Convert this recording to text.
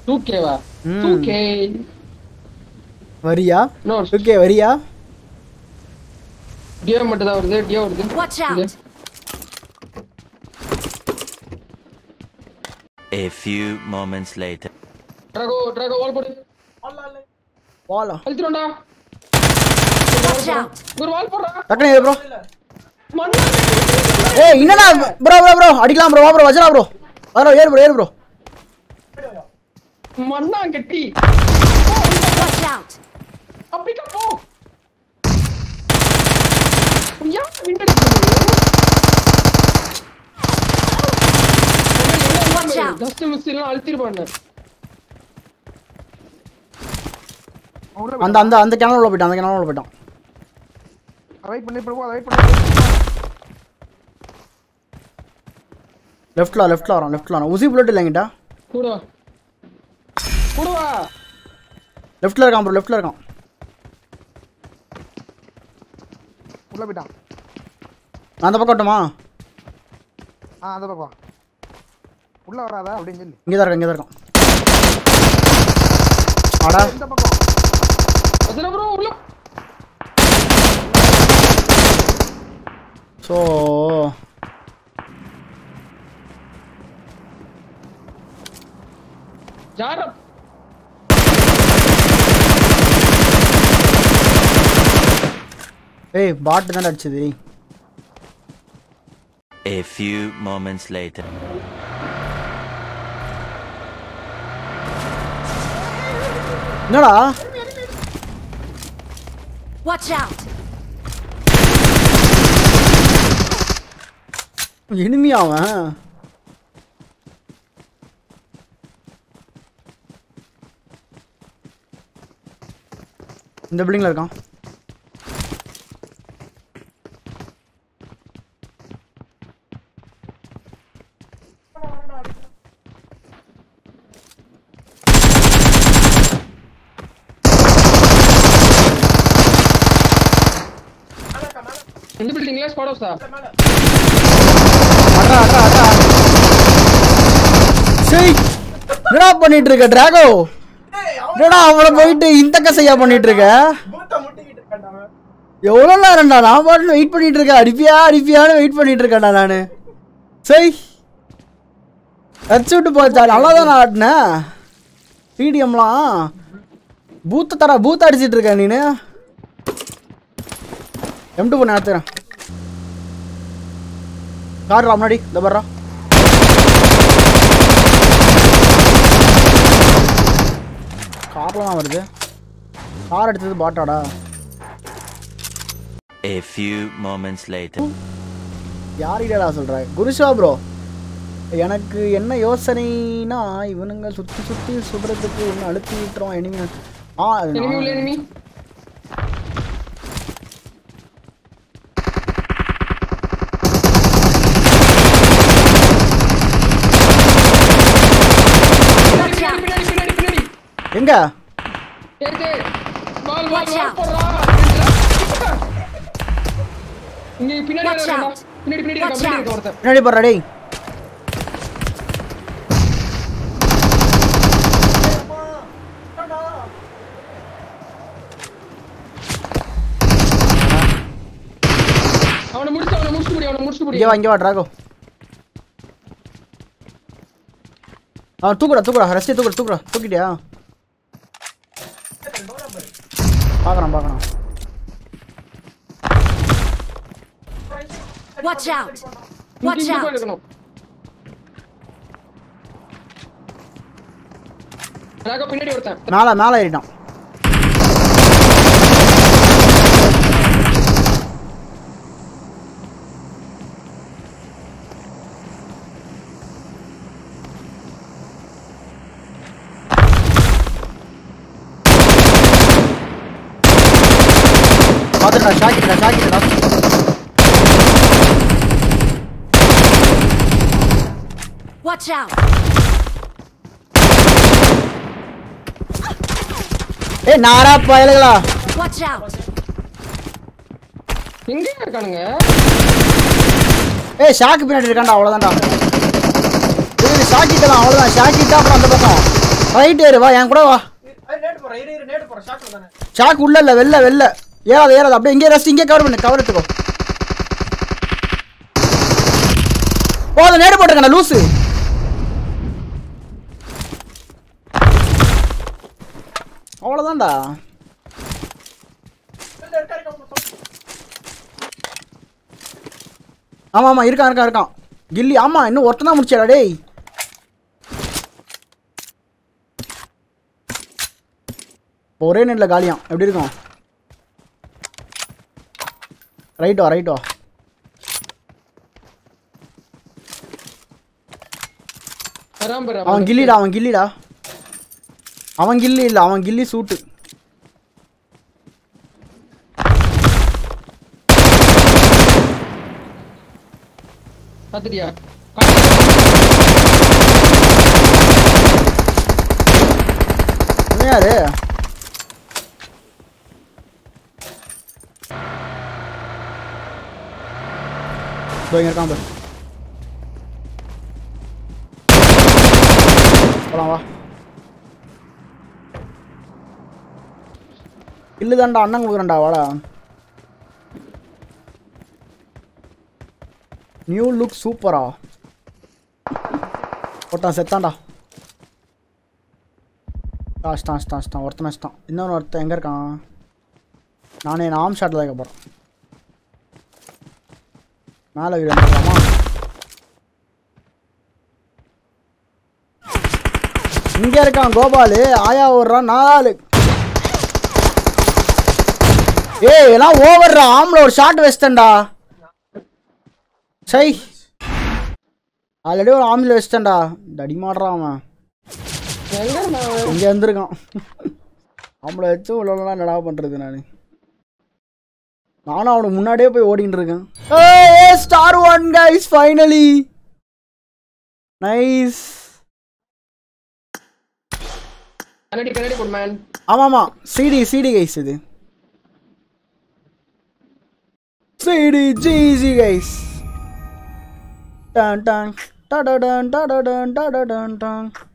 2K-வா? ம். 2K. வரியா No, okay வரியா Dio மட்டும் தான் வருது, Dio வருது. Watch இங்க. out! A few moments later. Drago, Drago, wall போடு. வாலா அழுத்திடும்டா. Watch out! ஒரு wall போடுறா. டக்குனு ஏறு ப்ரோ மண்ணா. ஏய் என்னடா ப்ரோ ப்ரோ ப்ரோ அடிக்கலாம் ப்ரோ வா ப்ரோ வச்சலாம் ப்ரோ வர ஏறு ப்ரோ ஏறு ப்ரோ மண்ணா கெட்டி. Watch out! அப்படிக்கா போ. ஏன் window அடிக்கிறீங்க? Watch out. Just miss எல்லாம் அழுத்திருப்பான்னு. அந்த அந்த அந்த கேமரா உள்ள போயிட்டான் அந்த கேமரா உள்ள போயிட்டான் வெயிட் பண்ணி இப்போ வெயிட் பண்ணி லெஃப்ட்ல லெஃப்ட்ல வரான் லெஃப்ட்ல வரான் உசி புல்லட் இல்லைங்கிட்ட கூட வா. கூட வா. லெஃப்ட்ல இருக்கான் ப்ரோ லெஃப்ட்ல இருக்கான் உள்ள போயிட்டான் நான் அந்த பக்கம் வரட்டுமா ஆ அந்த பக்கம் உள்ள வராதா அப்படின்னு சொல்லி இங்கே தான் இருக்கான் இங்கே தான் இருக்கான் ஆடா இந்த பக்கம் அதுல bro, உள்ள ஸோ யாரா ஏய் பாட்டு தானே அடிச்சது A few moments later. என்னடா Watch out! இனிமையா அவன் இந்த பில்டிங்ல இருக்கான் இந்த பில்டிங்ல ஸ்குவாட் ஹவுஸா அட்ரா அட்ரா அட்ரா சரி என்னடா பண்ணிட்டு இருக்க டிராகோ என்னடா அவளை போயிட்டு இந்த கசையா பண்ணிட்டு இருக்க எவ்வளோ நேரம்டா நான் பாட்டு வெயிட் பண்ணிட்டு இருக்கேன் அடிப்பியா அடிப்பியான்னு வெயிட் பண்ணிட்டு இருக்கேன்டா நான் சரி அடிச்சு விட்டு போச்சா நல்லா தான் நான் ஆடினேன் டிடிஎம்லாம் பூத்தை தர பூத்த அடிச்சிட்டு இருக்க நீனு எம் டூ பண்ண எடுத்துறேன் கார்ரா முன்னாடி இந்த பர்றா கார்லாம் வருது கார் எடுத்தது பாட்டாடா A few moments later. யாரிடா சொல்ற குருஷா ப்ரோ எனக்கு என்ன யோசனைனா இவனுங்க சுத்தி சுத்தி சுடுறதுக்கு ஒன்று அழுத்தி விட்டுறோம் எனிமி ஆ அது enemy உள்ள நான்- enemy பின்னாடி பின்னாடி பின்னாடி பின்னாடி எங்க ஏய் ஏய் வால் வால் Watch வால் out. போடுறா இங்க பின்னாடி Watch வரடா out. பின்னாடி பின்னாடி Watch இருக்க பின்னாடி out. இருக்க ஒருத்தன் பின்னாடி போடுறா டேய் அவனை முடிச்சு அவனை முடிச்சு முடி அவனை முடிச்சு முடி இங்கே வா இங்கே வா ட்ராகோ ஆ தூக்குடா தூக்குடா ரெஸ்டி தூக்குடா தூக்குடா தூக்கிட்டியா பார்க்கறேன் பார்க்கறேன் Watch out! இங்க Watch இங்க போய் out! இருக்கணும் ராகா பின்னாடி ஒருத்தன் மேலே மேலே ஏறிட்டான் பார்த்துட்டா ஷாக்கிட்டா ஷாக்கிட்டா Watch out! ஏய் நாரா பயலுகளா Watch out! எங்க இருக்கானுங்க ஏய் ஷாக்கு பின்னாடி இருக்கான்டா அவ்வளோதான்டா ஏய் ஷாக்கிட்டலாம் அவ்வளோதான் ஷாக்கிட்டா அப்புறம் அந்த பக்கம் ரைட் ஏறு வா என் கூட வா ஷாக் உள்ள இல்ல வெளில வெளில ஏறாத ஏறாத அப்படியே இங்கே ரெஸ்ட் இங்கே கவர் பண்ணு கவர் எடுத்துக்கோ போதும் நேடு போட்டுருக்கேன் லூசு அவ்வளோதான்டா ஆமா ஆமா இருக்கான் இருக்கான் இருக்கான் கில்லி ஆமா இன்னும் ஒருத்தன் தான் முடிச்சாடா டேய் இப்போ ஒரே நெட்டில் காலியாம் எப்படி இருக்கும் ரைட் வா ரைட் வா வராம பாரு அவன் கில்லிடா அவன் கில்லிடா அவன் கில்லி இல்லை அவன் கில்லி சூட்டு பாத்துட்டியா என்ன யாரு இதோ இங்க இருக்கான் பாரு போலாம் வா இல்லுதான்டா அண்ணன் கொடுக்குறேன்டா வாடா நியூ லுக் சூப்பரா போட்டான் செத்தான்டா அஷ்டான் அஷ்டான் அஷ்டான் ஒருத்தன் அஷ்டான் இன்னொரு ஒருத்தன் எங்கே இருக்கான் நானே நான் ஆம் ஷாட்டில் தான் போகிறேன் மேலே வீடு வந்துடலாமா இங்கே இருக்கான் கோபாலு ஆயா ஓடுறான் நாலு ஏய் எல்லாம் ஓவர்ரா ஆம்ல ஒரு ஷாட் வச்சிட்டேன்டா சை ஆல்ரெடி ஒரு ஆம்ல வச்சிட்டேன்டா தடி மாடுறான் அவன் எங்க இருந்தான் அவன்? இங்க வந்திருக்கான் அவங்கள வச்சு இவ்வளோலாம் என்னடா பண்றது நான் நானும் அவனுக்கு முன்னாடியே போய் ஓடிட்டு இருக்கேன் A star one guys finally nice கண்ணாடி கண்ணாடி போடு மேன் ஆமாமா சிடி சிடி கைஸ் இது சிடி ஜிஜி கைஸ் டான் டான் டடடன் டடடன் டடடன் டான்